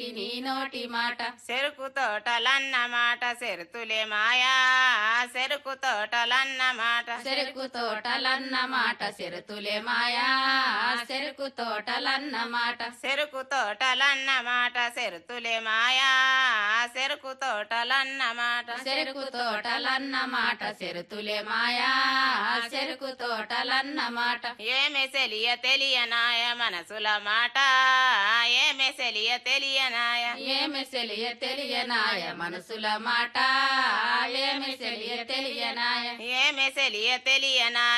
నీ నోటి మాట చెరుకు తోటలన్న మాట చెరుతులే మాయా చెరుకు తోటలన్న మాట చెరుకు తోటలన్న మాట చెరుతులే మాయా చెరుకు తోటలన్న మాట చెరుకు తోటలన్న మాట చెరుతులే మాయా చెరుకు తోటలన్న మాట చెరుకు తోటలన్న మాట చెరుతులే మాయా చెరుకు తోటలన్న మాట ఏమి తెలియ తెలియనాయ మనసుల మాట ఏమి తెలియ తెలియనాయ ఏమి తెలియ తెలియనాయ మనసుల మాట ఏమి తెలియ తెలియనాయ ఏమి తెలియ తెలియనాయ